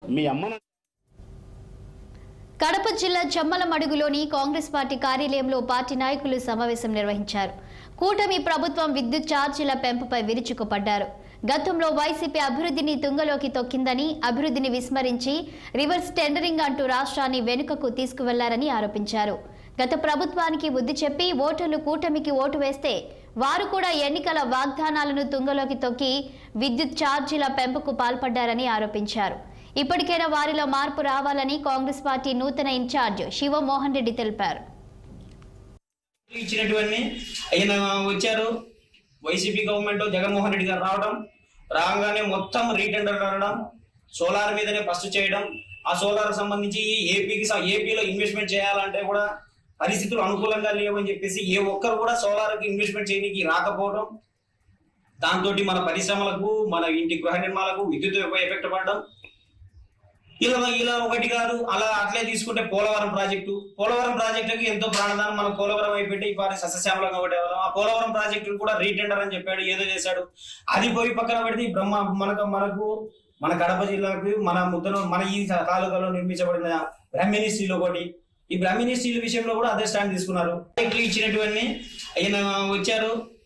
మీ అమ్మ కడప జిల్లా జమ్మలమడుగులోని కాంగ్రెస్ పార్టీ కార్యాలయంలో పార్టీ నాయకులు సమావేశం నిర్వహించారు కూటమి ప్రభుత్వం విద్యుత్ ఛార్జీల పెంపుపై విరుచుకుపడ్డారు గతంలో వైసీపీ అభివృద్ధిని తుంగలోకి తొక్కిందని అభివృద్ధిని విస్మరించి రివర్స్ టెండరింగ్ అంటూ రాష్ట్రాన్ని వెనుకకు తీసుకువెళ్లారని ఆరోపించారు గత ప్రభుత్వానికి బుద్ధి చెప్పి ఓటర్లు కూటమికి ఓటు వేస్తే వారు కూడా ఎన్నికల వాగ్దానాలను తుంగలోకి తొక్కి విద్యుత్ ఛార్జీల పెంపుకు పాల్పడ్డారని ఆరోపించారు ఇప్పటికైనా వారిలో మార్పు రావాలని కాంగ్రెస్ పార్టీ నూతన ఇన్ఛార్జ్ శివమోహన్ రెడ్డి తెలిపారు ఇచ్చినటువంటి ఆయన వచ్చారు వైసీపీ గవర్నమెంట్ జగన్మోహన్ రెడ్డి గారు రావడం రాగానే మొత్తం రీటెండర్ అనడం సోలార్ మీదనే ఫస్ట్ చేయడం ఆ సోలార్ సంబంధించి ఏపీకి ఏపీలో ఇన్వెస్ట్మెంట్ చేయాలంటే కూడా పరిస్థితులు అనుకూలంగా లేవని చెప్పేసి ఏ ఒక్కరు కూడా సోలార్కి ఇన్వెస్ట్మెంట్ చేయడానికి రాకపోవడం దాంతో మన పరిశ్రమలకు మన ఇంటి గృహ నిర్మాణాలకు విద్యుత్ ఎఫెక్ట్ పడడం ఇలా ఇలా ఒకటి కాదు అలా అట్లే తీసుకుంటే పోలవరం ప్రాజెక్టు పోలవరం ప్రాజెక్టుకి ఎంతో ప్రాణదానం మన పోలవరం అయిపోయి ఈ పారి సస్యశ్యామలంగా ఉండేవాళ్ళం ఆ పోలవరం ప్రాజెక్టు కూడా రీటెండర్ అని చెప్పాడు ఏదో చేశాడు అది పోయి పక్కన పెడితే ఈ బ్రహ్మ మనకు మనకు మన కడప జిల్లాకు మన ముద్దను మన ఈ తాలూకాలో నిర్మించబడిన బ్రహ్మిణి స్టీల్ ఒకటి ఈ బ్రహ్మిణి స్టీల్ విషయంలో కూడా అదే స్టాండ్ తీసుకున్నారు ప్రాజెక్టులు ఇచ్చినటువంటి ఆయన వచ్చారు